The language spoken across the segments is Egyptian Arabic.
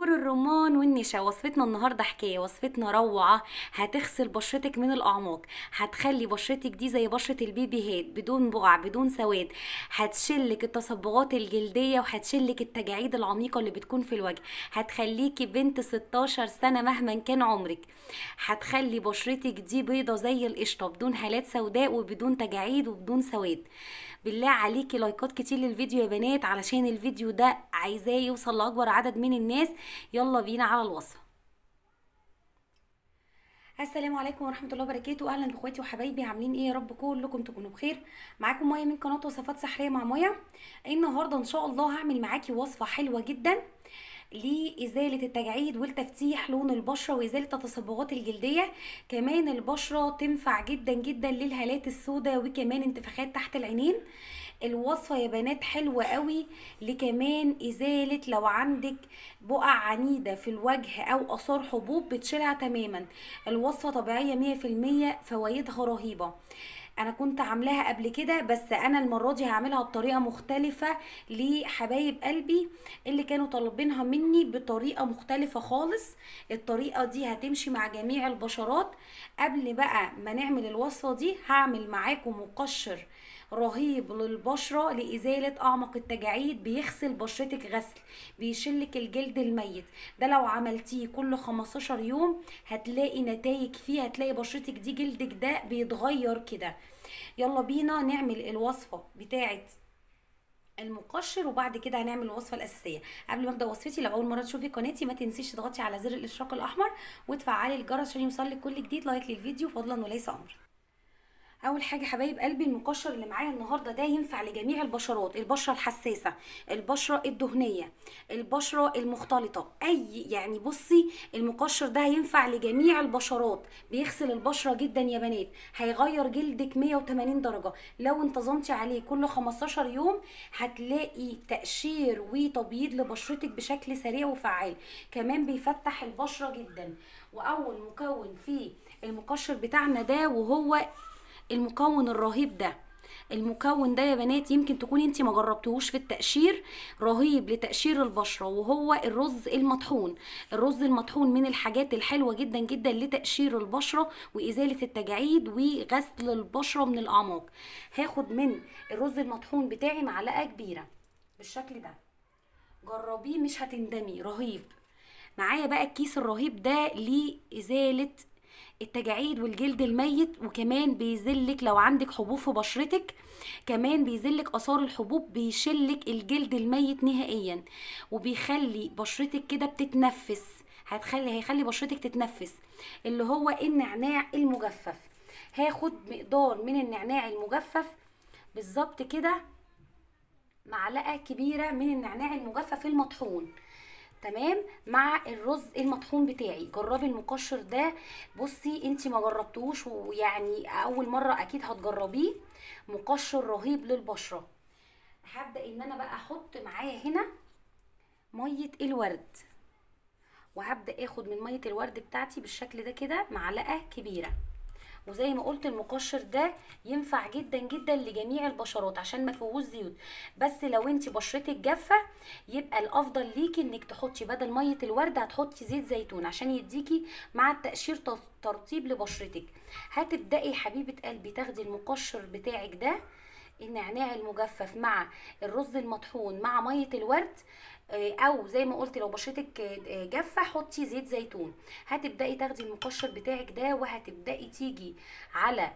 بخور الرمان والنشا وصفتنا النهارده حكايه وصفتنا روعه هتغسل بشرتك من الاعماق هتخلي بشرتك دي زي بشره البيبيهات بدون بقع بدون سواد هتشلك التصبغات الجلديه وهتشلك التجاعيد العميقه اللي بتكون في الوجه هتخليكي بنت 16 سنه مهما كان عمرك هتخلي بشرتك دي بيضه زي القشطه بدون هالات سوداء وبدون تجاعيد وبدون سواد بالله عليكي لايكات كتير للفيديو يا بنات علشان الفيديو ده عايزاه يوصل لاكبر عدد من الناس يلا بينا على الوصفه السلام عليكم ورحمه الله وبركاته اهلا باخواتي وحبايبي عاملين ايه يا رب كلكم تكونوا بخير معاكم ميه من قناه وصفات سحريه مع ميه النهارده ان شاء الله هعمل معاكي وصفه حلوه جدا لإزالة التجاعيد والتفتيح لون البشرة وإزالة التصبغات الجلدية كمان البشرة تنفع جدا جدا للهالات السوداء وكمان انتفاخات تحت العينين الوصفة يا بنات حلوة قوي لكمان إزالة لو عندك بقع عنيدة في الوجه أو آثار حبوب بتشيلها تماما الوصفة طبيعية مية في المية فوايدها رهيبة انا كنت عاملاها قبل كده بس انا المره دي هعملها بطريقه مختلفه لحبايب قلبي اللي كانوا طالبينها مني بطريقه مختلفه خالص الطريقه دي هتمشي مع جميع البشرات قبل بقى ما نعمل الوصفه دي هعمل معاكم مقشر رهيب للبشرة لإزالة أعمق التجاعيد بيغسل بشرتك غسل بيشلك الجلد الميت ده لو عملتيه كل 15 يوم هتلاقي نتائج فيه هتلاقي بشرتك دي جلدك ده بيتغير كده يلا بينا نعمل الوصفة بتاعت المقشر وبعد كده هنعمل الوصفه الاساسيه قبل ما ابدا وصفتي لو اول مره تشوفي قناتي ما تنسيش تضغطي على زر الاشتراك الاحمر وتفعلي الجرس عشان يوصلك كل جديد لايك للفيديو فضلا وليس امر اول حاجه حبايب قلبي المقشر اللي معايا النهارده ده ينفع لجميع البشرات البشره الحساسه البشره الدهنيه البشره المختلطه اي يعني بصي المقشر ده هينفع لجميع البشرات بيغسل البشره جدا يا بنات هيغير جلدك 180 درجه لو انتظمتي عليه كل 15 يوم هتلاقي تقشير وتبييض لبشرتك بشكل سريع وفعال كمان بيفتح البشره جدا واول مكون في المقشر بتاعنا ده وهو المكون الرهيب ده المكون ده يا بنات يمكن تكون انت ما جربتوهوش في التقشير رهيب لتقشير البشره وهو الرز المطحون الرز المطحون من الحاجات الحلوه جدا جدا لتقشير البشره وازاله التجاعيد وغسل البشره من الاعماق هاخد من الرز المطحون بتاعي معلقه كبيره بالشكل ده جربيه مش هتندمي رهيب معايا بقى الكيس الرهيب ده لازاله التجاعيد والجلد الميت وكمان بيزلك لو عندك حبوب في بشرتك كمان بيزلك اثار الحبوب بيشلك الجلد الميت نهائيا وبيخلي بشرتك كده بتتنفس هتخلي هيخلي بشرتك تتنفس اللي هو النعناع المجفف هاخد مقدار من النعناع المجفف بالظبط كده معلقه كبيره من النعناع المجفف المطحون تمام مع الرز المطحون بتاعي جربي المقشر ده بصي انت ما جربتوش ويعني اول مره اكيد هتجربيه مقشر رهيب للبشره هبدا ان انا بقى احط معايا هنا ميه الورد وهبدا اخد من ميه الورد بتاعتي بالشكل ده كده معلقه كبيره وزي ما قلت المقشر ده ينفع جدا جدا لجميع البشرات عشان ما فيهوش زيوت بس لو انت بشرتك جافه يبقى الافضل ليكي انك تحطي بدل ميه الورد هتحطي زيت زيتون عشان يديكي مع التقشير ترطيب لبشرتك هتبداي حبيبه قلبي تاخدي المقشر بتاعك ده النعناع المجفف مع الرز المطحون مع ميه الورد او زي ما قلت لو بشرتك جافه حطي زيت زيتون هتبداي تاخدي المقشر بتاعك ده وهتبداي تيجي على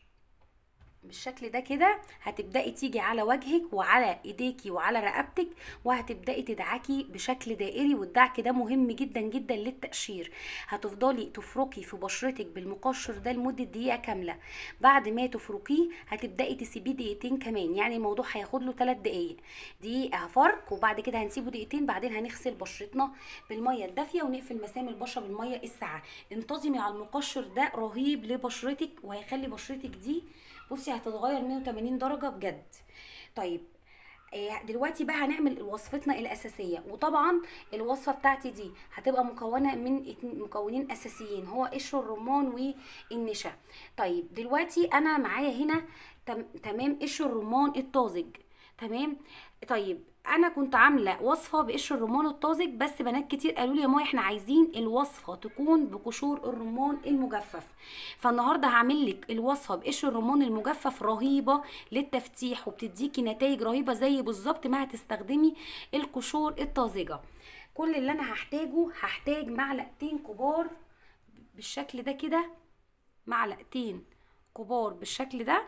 بالشكل ده كده هتبداي تيجي على وجهك وعلى ايديكي وعلى رقبتك وهتبداي تدعكي بشكل دائري والدعك ده مهم جدا جدا للتقشير هتفضلي تفركي في بشرتك بالمقشر ده لمده دقيقه كامله بعد ما تفركيه هتبداي تسيبيه دقيقتين كمان يعني الموضوع هياخد له 3 دقايق دقيقه فرك وبعد كده هنسيبه دقيقتين بعدين هنغسل بشرتنا بالميه الدافيه ونقفل مسام البشره بالميه الساقعه انتظمي على المقشر ده رهيب لبشرتك وهيخلي بشرتك دي بصي هتتغير 180 درجه بجد طيب دلوقتي بقى هنعمل وصفتنا الاساسيه وطبعا الوصفه بتاعتي دي هتبقى مكونه من مكونين اساسيين هو قشر الرمان والنشا طيب دلوقتي انا معايا هنا تمام قشر الرمان الطازج تمام طيب انا كنت عامله وصفه بقشر الرمان الطازج بس بنات كتير قالوا لي يا ماما احنا عايزين الوصفه تكون بقشور الرمان المجفف فالنهارده هعمل لك الوصفه بقشر الرمان المجفف رهيبه للتفتيح وبتديكي نتائج رهيبه زي بالظبط ما هتستخدمي القشور الطازجه كل اللي انا هحتاجه هحتاج معلقتين كبار بالشكل ده كده معلقتين كبار بالشكل ده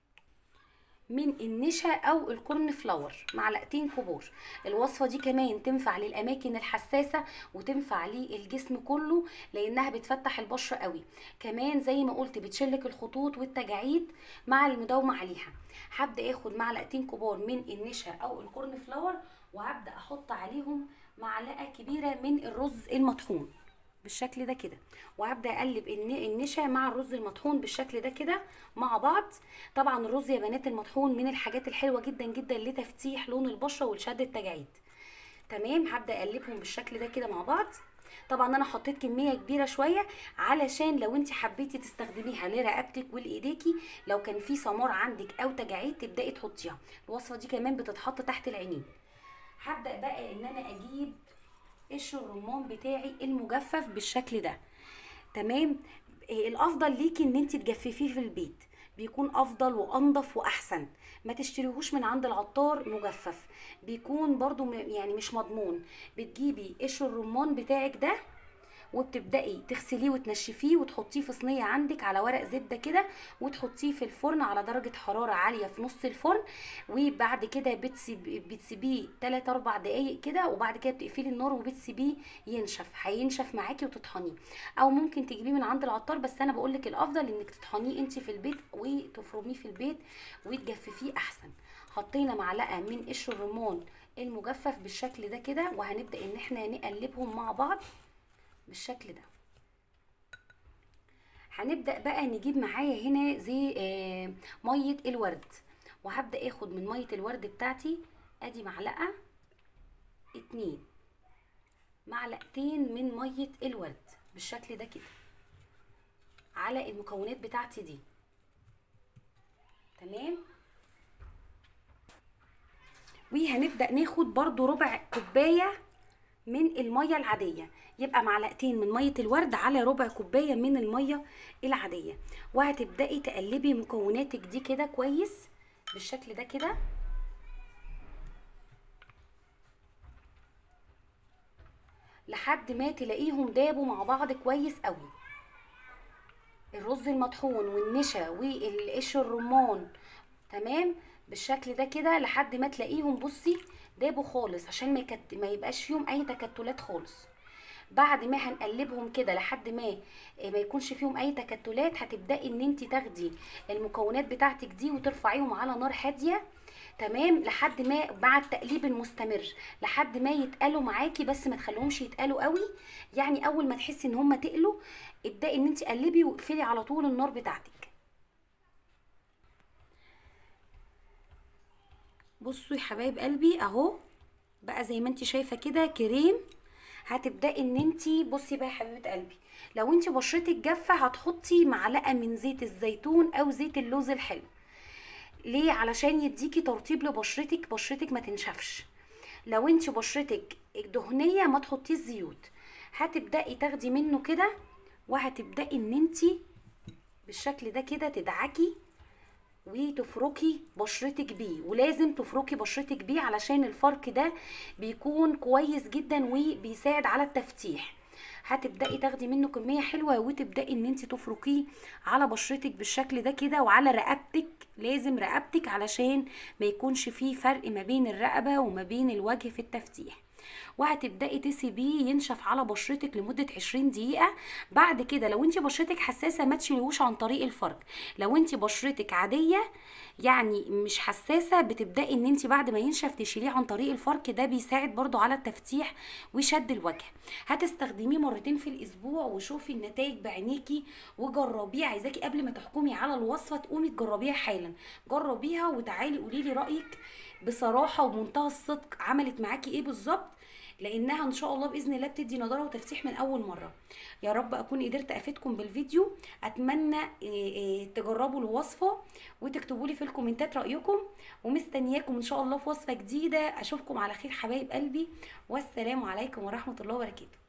من النشا او الكورن فلاور معلقتين كبار الوصفه دي كمان تنفع للاماكن الحساسه وتنفع للجسم كله لانها بتفتح البشره قوي كمان زي ما قلت بتشلك الخطوط والتجاعيد مع المداومه عليها هبدا اخد معلقتين كبار من النشا او الكورن فلاور وهبدا احط عليهم معلقه كبيره من الرز المطحون بالشكل ده كده وهبدا اقلب النشا مع الرز المطحون بالشكل ده كده مع بعض طبعا الرز يا بنات المطحون من الحاجات الحلوه جدا جدا لتفتيح لون البشره ولشد التجاعيد تمام هبدا اقلبهم بالشكل ده كده مع بعض طبعا انا حطيت كميه كبيره شويه علشان لو انت حبيتي تستخدميها لرقبتك ولايديكي لو كان في سمار عندك او تجاعيد تبداي تحطيها الوصفه دي كمان بتتحط تحت العينين هبدا بقى ان انا اجيب قشر الرمان بتاعي المجفف بالشكل ده تمام الافضل ليكي ان انت تجففيه في البيت بيكون افضل وانضف واحسن ما تشتريهوش من عند العطار مجفف بيكون برضو يعني مش مضمون بتجيبي قشر الرمان بتاعك ده وبتبداي تغسليه وتنشفيه وتحطيه في صينيه عندك على ورق زبده كده وتحطيه في الفرن على درجه حراره عاليه في نص الفرن وبعد كده بتسيب بتسيبيه 3 4 دقائق كده وبعد كده بتقفلي النار وبتسيبيه ينشف هينشف معاكي وتطحنيه او ممكن تجيبيه من عند العطار بس انا بقول لك الافضل انك تطحنيه انت في البيت وتفرميه في البيت وتجففيه احسن حطينا معلقه من قشر الرمان المجفف بالشكل ده كده وهنبدا ان احنا نقلبهم مع بعض بالشكل ده هنبدا بقى نجيب معايا هنا زي آه ميه الورد وهبدا اخد من ميه الورد بتاعتي ادي معلقه اتنين معلقتين من ميه الورد بالشكل ده كده على المكونات بتاعتي دي تمام وهنبدا ناخد برضو ربع كوبايه من الميه العاديه يبقى معلقتين من ميه الورد على ربع كوبايه من الميه العاديه وهتبداي تقلبي مكوناتك دي كده كويس بالشكل ده كده لحد ما تلاقيهم دابوا مع بعض كويس قوي الرز المطحون والنشا والقشر الرمان تمام بالشكل ده كده لحد ما تلاقيهم بصي دابوا خالص عشان ما, يكت... ما يبقاش فيهم اي تكتلات خالص بعد ما هنقلبهم كده لحد ما ما يكونش فيهم اي تكتلات هتبداي ان انت تاخدي المكونات بتاعتك دي وترفعيهم على نار هاديه تمام لحد ما مع التقليب المستمر لحد ما يتقلوا معاكي بس ما تخليهمش يتقلوا قوي يعني اول ما تحسي ان هم تقلوا ابداي ان انت قلبي واقفلي على طول النار بتاعتك بصوا يا حبايب قلبي اهو بقى زي ما انت شايفه كده كريم هتبداي ان انت بصي بقى يا حبيبه قلبي لو انت بشرتك جافه هتحطي معلقه من زيت الزيتون او زيت اللوز الحلو ليه علشان يديكي ترطيب لبشرتك بشرتك ما تنشفش لو انت بشرتك دهنيه ما تحطيش زيوت هتبداي تاخدي منه كده وهتبداي ان انت بالشكل ده كده تدعكي وتفركي بشرتك بيه ولازم تفركي بشرتك بيه علشان الفرك ده بيكون كويس جدا وبيساعد على التفتيح هتبداي تاخدي منه كميه حلوه وتبداي ان انت تفركيه على بشرتك بالشكل ده كده وعلى رقبتك لازم رقبتك علشان ما يكونش فيه فرق ما بين الرقبه وما بين الوجه في التفتيح وهتبداي تسيبيه ينشف على بشرتك لمده 20 دقيقه بعد كده لو انت بشرتك حساسه ما تشيليهوش عن طريق الفرك لو انت بشرتك عاديه يعني مش حساسه بتبداي ان انت بعد ما ينشف تشيليه عن طريق الفرك ده بيساعد برضو على التفتيح وشد الوجه هتستخدميه مرتين في الاسبوع وشوفي النتائج بعينيكي وجربيه عايزاكي قبل ما تحكمي على الوصفه تقومي تجربيها حالا جربيها وتعالي قولي لي رايك بصراحه وبمنتهى الصدق عملت معاكي ايه بالظبط لانها ان شاء الله باذن الله بتدي نضاره وتفتيح من اول مره يا رب اكون قدرت افيدكم بالفيديو اتمنى إيه إيه تجربوا الوصفه وتكتبوا لي في الكومنتات رايكم ومستنياكم ان شاء الله في وصفه جديده اشوفكم على خير حبايب قلبي والسلام عليكم ورحمه الله وبركاته